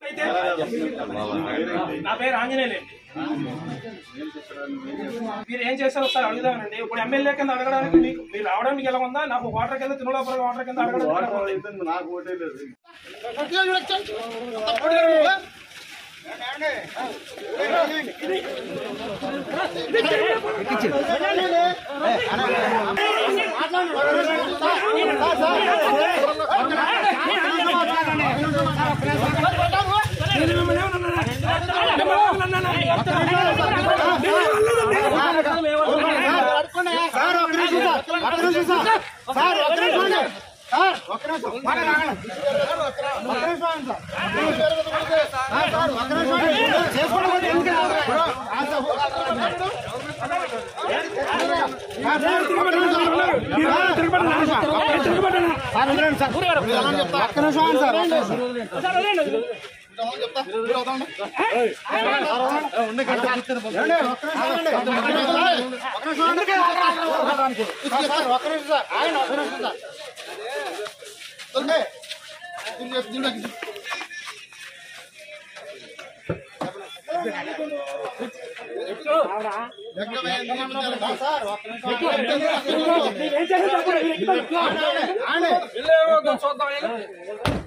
అయితే నా పేరు ఆంజనేయులేండి మీరు ఏం చేశారో ఒకసారి అడుగుదామండి ఇప్పుడు ఎమ్మెల్యే కింద అడగడానికి మీకు మీరు రావడానికి ఎలా ఉందా నాకు వాటర్ కింద తిరుమలాపురం వాటర్ కింద అడగడానికి ఎలా ఉంది? నాకు ఓటే లేదు సార్ ఒక్క నిమిషం సార్ ఒక్క నిమిషం సార్ సార్ ఒక్క నిమిషం అండి. సార్ ఒక్క నిమిషం మాట రాగండి. ఒక్క నిమిషం ఆగండి సార్. ఆ, సార్ ఒక్క నిమిషం అండి. చేసుకోవడం వల్ల ఎందుకు రాదు? ఆ, సార్, ఆ, సార్, ఒక్క నిమిషం సార్. సార్, వదిలేండి సార్. మీరు ఎలా చెప్తా? ఒక్క నిమిషం ఆగండి సార్. ఒక్క నిమిషం. చెప్తా. మీరు వదలండి. ఏమండి? ఒక్క నిమిషం ఆగండి. ఒక్క నిమిషం ఆగండి. ఒక్క నిమిషం ఆగండి. సార్, సార్, ఒక్క నిమిషం సార్. ఆగండి, ఒక్క నిమిషం సార్. వదిలే. దీన్ని- దీన్ని- సార్, ఒక్క నిమిషం ఆగండి. ఆగండి. వీళ్ళేమో చూద్దాం